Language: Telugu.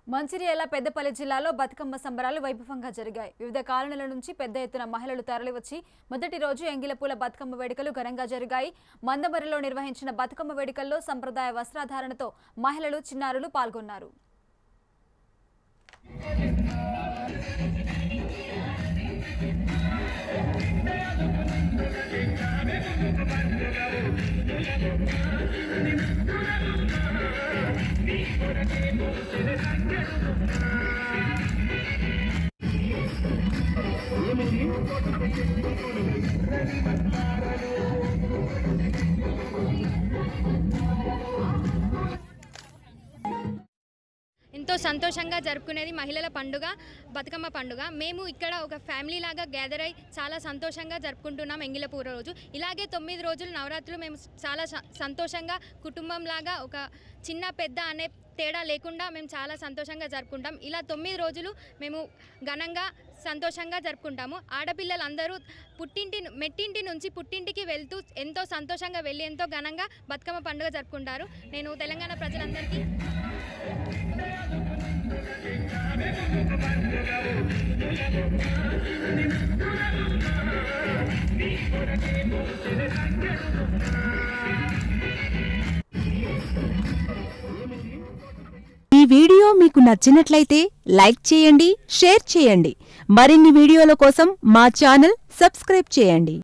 మంచిర్యాల పెద్దపల్లి జిల్లాలో బతుకమ్మ సంబరాలు వైభవంగా జరిగాయి వివిధ కాలనీల నుంచి పెద్ద ఎత్తున మహిళలు తరలివచ్చి మొదటి రోజు ఎంగిలపూల బతుకమ్మ వేడుకలు ఘనంగా జరిగాయి మందమరిలో నిర్వహించిన బతుకమ్మ వేడుకల్లో సంప్రదాయ వస్త్రధారణతో మహిళలు చిన్నారులు పాల్గొన్నారు ఎంతో సంతోషంగా జరుపుకునేది మహిళల పండుగ బతుకమ్మ పండుగ మేము ఇక్కడ ఒక ఫ్యామిలీ లాగా గ్యాదర్ అయి చాలా సంతోషంగా జరుపుకుంటున్నాం ఎంగిలపూర రోజు ఇలాగే తొమ్మిది రోజులు నవరాత్రులు మేము చాలా స- సంతోషంగా కుటుంబం లాగా ఒక చిన్న పెద్ద అనే తేడా లేకుండా మేము చాలా సంతోషంగా జరుపుకుంటాం ఇలా తొమ్మిది రోజులు మేము ఘనంగా సంతోషంగా జరుపుకుంటాము ఆడపిల్లలందరూ పుట్టింటి మెట్టింటి నుంచి పుట్టింటికి వెళ్తూ ఎంతో సంతోషంగా వెళ్ళి ఎంతో ఘనంగా బతుకమ్మ పండుగ జరుపుకుంటారు నేను తెలంగాణ ప్రజలందరికీ ఈ వీడియో మీకు నచ్చినట్లయితే లైక్ చేయండి షేర్ చేయండి మరిన్ని వీడియోల కోసం మా ఛానల్ సబ్స్క్రైబ్ చేయండి